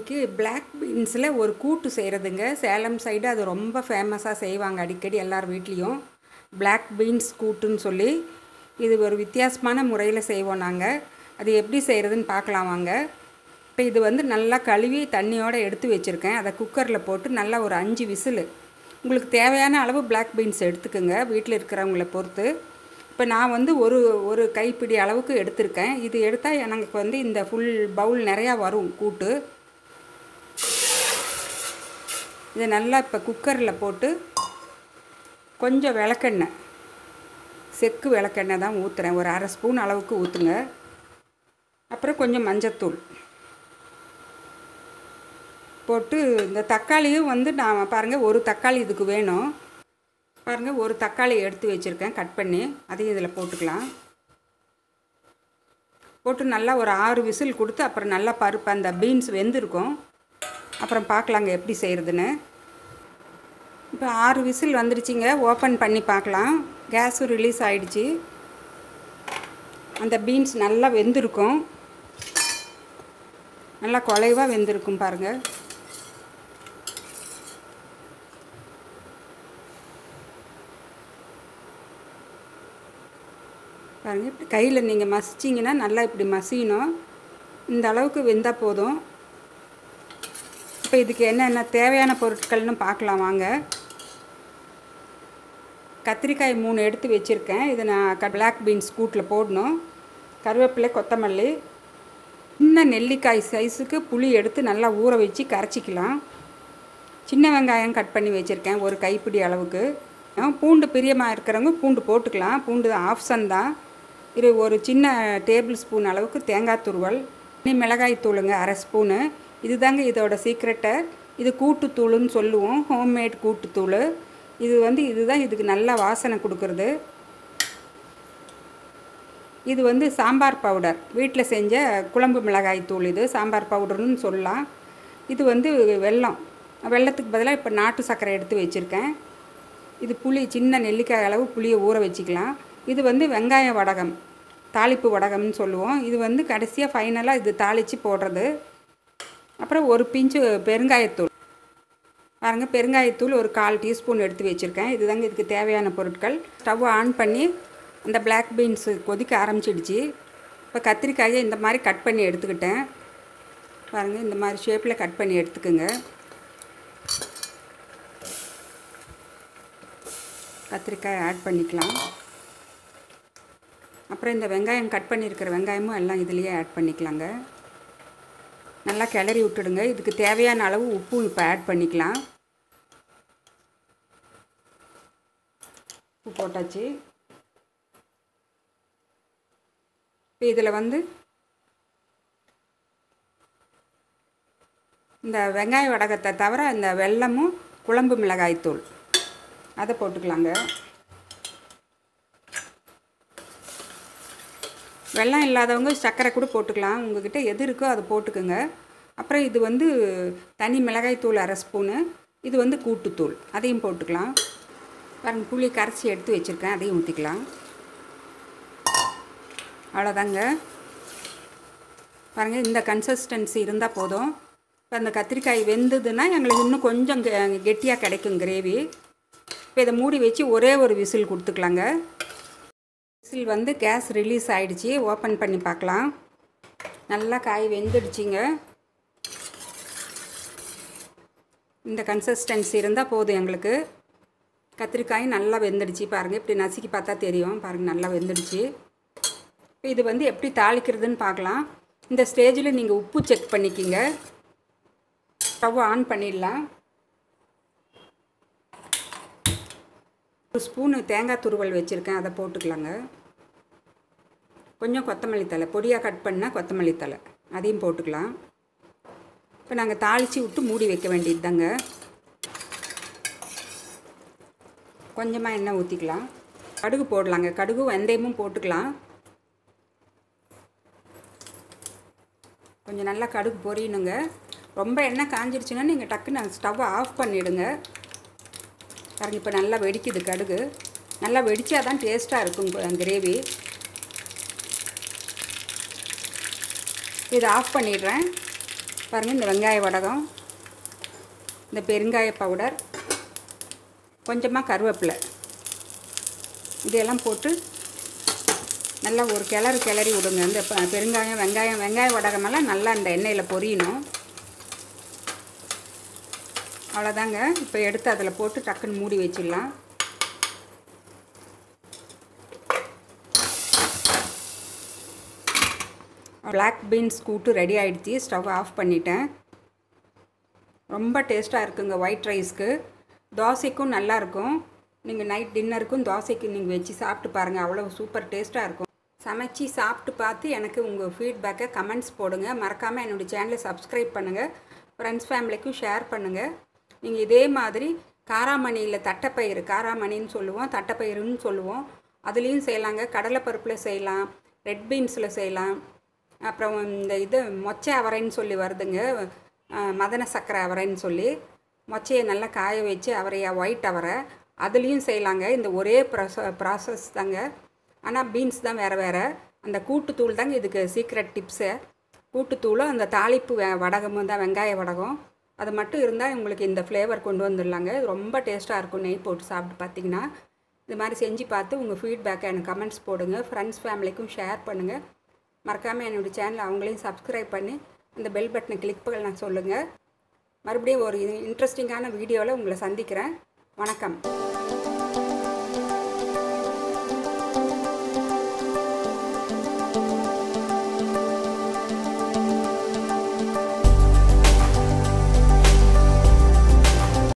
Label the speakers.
Speaker 1: இன்றைக்கி பிளாக் பீன்ஸில் ஒரு கூட்டு செய்கிறதுங்க சேலம் சைடு அது ரொம்ப ஃபேமஸாக செய்வாங்க அடிக்கடி எல்லார் வீட்லேயும் பிளாக் பீன்ஸ் கூட்டுன்னு சொல்லி இது ஒரு வித்தியாசமான முறையில் செய்வோம் நாங்கள் அது எப்படி செய்கிறதுன்னு பார்க்கலாம் வாங்க இப்போ இது வந்து நல்லா கழுவி தண்ணியோடு எடுத்து வச்சுருக்கேன் அதை குக்கரில் போட்டு நல்லா ஒரு அஞ்சு விசிலு உங்களுக்கு தேவையான அளவு பிளாக் பீன்ஸ் எடுத்துக்கோங்க வீட்டில் இருக்கிறவங்கள பொறுத்து இப்போ நான் வந்து ஒரு ஒரு கைப்பிடி அளவுக்கு எடுத்திருக்கேன் இது எடுத்தால் எனக்கு வந்து இந்த ஃபுல் பவுல் நிறையா வரும் கூட்டு இதை நல்லா இப்போ குக்கரில் போட்டு கொஞ்சம் விளக்கெண்ணெய் செக்கு விளக்கெண்ணெய் தான் ஊற்றுறேன் ஒரு அரை ஸ்பூன் அளவுக்கு ஊற்றுங்க அப்புறம் கொஞ்சம் மஞ்சத்தூள் போட்டு இந்த தக்காளியும் வந்து நான் பாருங்கள் ஒரு தக்காளி இதுக்கு வேணும் பாருங்கள் ஒரு தக்காளி எடுத்து வச்சுருக்கேன் கட் பண்ணி அதையும் இதில் போட்டுக்கலாம் போட்டு நல்லா ஒரு ஆறு விசில் கொடுத்து அப்புறம் நல்லா பருப்பு அந்த பீன்ஸ் வெந்திருக்கும் அப்புறம் பார்க்கலாங்க எப்படி செய்கிறதுன்னு இப்போ ஆறு விசில் வந்துடுச்சிங்க ஓப்பன் பண்ணி பார்க்கலாம் கேஸும் ரிலீஸ் ஆகிடுச்சி அந்த பீன்ஸ் நல்லா வெந்திருக்கும் நல்லா குலைவாக வெந்திருக்கும் பாருங்கள் பாருங்கள் இப்படி கையில் நீங்கள் மசிச்சிங்கன்னா நல்லா இப்படி மசியணும் இந்த அளவுக்கு வெந்தால் போதும் இப்போ இதுக்கு என்னென்ன தேவையான பொருட்கள்னு பார்க்கலாம் வாங்க கத்திரிக்காய் மூணு எடுத்து வச்சுருக்கேன் இதை நான் க பிளாக் பீன்ஸ் கூட்டில் போடணும் கருவேப்பிலை கொத்தமல்லி சின்ன நெல்லிக்காய் சைஸுக்கு புளி எடுத்து நல்லா ஊற வச்சு கரைச்சிக்கலாம் சின்ன வெங்காயம் கட் பண்ணி வச்சுருக்கேன் ஒரு கைப்பிடி அளவுக்கு பூண்டு பிரியமாக இருக்கிறவங்க பூண்டு போட்டுக்கலாம் பூண்டு ஆப்ஷன் தான் இது ஒரு சின்ன டேபிள் ஸ்பூன் அளவுக்கு தேங்காய் துருவல் மிளகாய் தூளுங்க அரை ஸ்பூனு இது தாங்க இதோட சீக்ரெட்டை இது கூட்டுத்தூளுன்னு சொல்லுவோம் ஹோம்மேட் கூட்டுத்தூள் இது வந்து இதுதான் இதுக்கு நல்ல வாசனை கொடுக்குறது இது வந்து சாம்பார் பவுடர் வீட்டில் செஞ்ச குழம்பு மிளகாய் தூள் இது சாம்பார் பவுடர்னு சொல்லலாம் இது வந்து வெல்லம் வெள்ளத்துக்கு பதிலாக இப்போ நாட்டு சர்க்கரை எடுத்து வச்சுருக்கேன் இது புளி சின்ன நெல்லிக்காய் அளவு புளியை ஊற வச்சுக்கலாம் இது வந்து வெங்காய வடகம் தாளிப்பு வடகம்னு சொல்லுவோம் இது வந்து கடைசியாக ஃபைனலாக இது தாளித்து போடுறது அப்புறம் ஒரு பிஞ்சு பெருங்காயத்தூள் பாருங்கள் பெருங்காயத்தூள் ஒரு கால் டீஸ்பூன் எடுத்து வச்சுருக்கேன் இதுதாங்க இதுக்கு தேவையான பொருட்கள் ஸ்டவ் ஆன் பண்ணி அந்த பிளாக் பீன்ஸு கொதிக்க ஆரம்பிச்சிடுச்சு இப்போ கத்திரிக்காயை இந்த மாதிரி கட் பண்ணி எடுத்துக்கிட்டேன் பாருங்கள் இந்த மாதிரி ஷேப்பில் கட் பண்ணி எடுத்துக்கோங்க கத்திரிக்காய் ஆட் பண்ணிக்கலாம் அப்புறம் இந்த வெங்காயம் கட் பண்ணியிருக்கிற வெங்காயமும் எல்லாம் இதுலேயே ஆட் பண்ணிக்கலாங்க நல்லா கிளறி விட்டுடுங்க இதுக்கு தேவையான அளவு உப்பு இப்போ ஆட் பண்ணிக்கலாம் உப்பு போட்டாச்சு இப்போ இதில் வந்து இந்த வெங்காய வடகத்தை தவிர இந்த வெல்லமும் குழம்பு மிளகாய்த்தூள் அதை போட்டுக்கலாங்க வெள்ளம் இல்லாதவங்க சர்க்கரை கூட போட்டுக்கலாம் உங்ககிட்ட எது இருக்கோ அதை போட்டுக்கோங்க அப்புறம் இது வந்து தனி மிளகாய்த்தூள் அரை ஸ்பூனு இது வந்து கூட்டுத்தூள் அதையும் போட்டுக்கலாம் பாருங்கள் புளி கரைச்சி எடுத்து வச்சுருக்கேன் அதையும் ஊற்றிக்கலாம் அவ்வளோதாங்க பாருங்கள் இந்த கன்சிஸ்டன்சி இருந்தால் போதும் இப்போ அந்த கத்திரிக்காய் வெந்ததுன்னா எங்களுக்கு இன்னும் கொஞ்சம் கெட்டியாக கிடைக்கும் கிரேவி இப்போ இதை மூடி வச்சு ஒரே ஒரு விசில் கொடுத்துக்கலாங்க விசில் வந்து கேஸ் ரிலீஸ் ஆகிடுச்சி ஓப்பன் பண்ணி பார்க்கலாம் நல்லா காய் வெந்துடுச்சிங்க இந்த கன்சிஸ்டன்சி இருந்தால் போதும் எங்களுக்கு கத்திரிக்காய் நல்லா வெந்துடுச்சு பாருங்கள் இப்படி நசுக்கி பார்த்தா தெரியும் பாருங்கள் நல்லா வெந்துடுச்சு இப்போ இது வந்து எப்படி தாளிக்கிறதுன்னு பார்க்கலாம் இந்த ஸ்டேஜில் நீங்கள் உப்பு செக் பண்ணிக்கிங்க ஸ்டவ் ஆன் பண்ணிடலாம் ஒரு ஸ்பூனு தேங்காய் துருவல் வச்சுருக்கேன் அதை போட்டுக்கலாங்க கொஞ்சம் கொத்தமல்லி தலை பொடியாக கட் பண்ணால் கொத்தமல்லி தலை அதையும் போட்டுக்கலாம் இப்போ நாங்கள் தாளித்து விட்டு மூடி வைக்க வேண்டியது தாங்க கொஞ்சமாக எண்ணெய் ஊற்றிக்கலாம் கடுகு போடலாங்க கடுகு வெந்தயமும் போட்டுக்கலாம் கொஞ்சம் நல்லா கடுகு பொரியணுங்க ரொம்ப எண்ணெய் காஞ்சிடுச்சுன்னா நீங்கள் டக்குன்னு ஸ்டவ்வை ஆஃப் பண்ணிவிடுங்க பாருங்க இப்போ நல்லா வெடிக்குது கடுகு நல்லா வெடித்தா தான் டேஸ்ட்டாக இருக்கும் கிரேவி இதை ஆஃப் பண்ணிடுறேன் பாருங்கள் இந்த வெங்காய வடகம் இந்த பெருங்காய பவுடர் கொஞ்சமாக கருவேப்பிலை இதையெல்லாம் போட்டு நல்லா ஒரு கிளறு கிளறி விடுங்க இந்த ப- பெருங்காயம் வெங்காயம் வெங்காய வடகமெல்லாம் நல்லா இந்த எண்ணெயில் பொரியணும் அவ்வளோதாங்க இப்போ எடுத்து அதில் போட்டு டக்குன்னு மூடி வச்சிடலாம் பிளாக் பீன்ஸ் கூட்டு ரெடி ஆயிடுச்சு ஸ்டவ் ஆஃப் பண்ணிட்டேன் ரொம்ப டேஸ்ட்டாக இருக்குங்க ஒயிட் ரைஸ்க்கு தோசைக்கும் நல்லா இருக்கும் நீங்கள் நைட் டின்னருக்கும் தோசைக்கு நீங்கள் வச்சு சாப்பிட்டு பாருங்கள் அவ்வளோ சூப்பர் டேஸ்ட்டாக இருக்கும் சமைச்சு சாப்பிட்டு பார்த்து எனக்கு உங்கள் ஃபீட்பேக்கை கமெண்ட்ஸ் போடுங்க மறக்காமல் என்னோடய சேனலை சப்ஸ்கிரைப் பண்ணுங்கள் ஃப்ரெண்ட்ஸ் ஃபேமிலிக்கும் ஷேர் பண்ணுங்கள் நீங்கள் இதே மாதிரி காராமணியில் தட்டைப்பயிறு காராமணின்னு சொல்லுவோம் தட்டைப்பயிறுன்னு சொல்லுவோம் அதுலேயும் செய்யலாங்க கடலைப்பருப்பில் செய்யலாம் ரெட் பீன்ஸில் செய்யலாம் அப்புறம் இந்த இது மொச்சை அவரைன்னு சொல்லி வருதுங்க அஹ், மதன சக்கரை அவரைன்னு சொல்லி மொச்சையை நல்லா காய வச்சு அவரையா ஒயிட் அவரை அதுலேயும் செய்யலாங்க இந்த ஒரே ப்ராச ப்ராசஸ் தாங்க ஆனால் பீன்ஸ் தான் வேறு வேறு அந்த கூட்டுத்தூள் தாங்க இதுக்கு சீக்ரெட் டிப்ஸு கூட்டுத்தூளும் அந்த தாளிப்பு வெ- வடகமும் தான் வெங்காய வடகம் அது மட்டும் இருந்தால் உங்களுக்கு இந்த ஃப்ளேவர் கொண்டு வந்துடலாங்க இது ரொம்ப டேஸ்ட்டாக இருக்கும் நெய் போட்டு சாப்பிட்டு பார்த்தீங்கன்னா இது மாதிரி செஞ்சு பார்த்து உங்கள் ஃபீட்பேக்கை எனக்கு கமெண்ட்ஸ் போடுங்க ஃப்ரெண்ட்ஸ் ஃபேமிலிக்கும் ஷேர் பண்ணுங்கள் மறக்காமல் என்னோடய சேனலை அவங்களையும் சப்ஸ்கிரைப் பண்ணி அந்த பெல் பட்டனை கிளிக் பண்ண சொல்லுங்கள் மறுபடியும் ஒரு இன்ட்ரெஸ்டிங்கான வீடியோவில் உங்களை சந்திக்கிறேன் வணக்கம்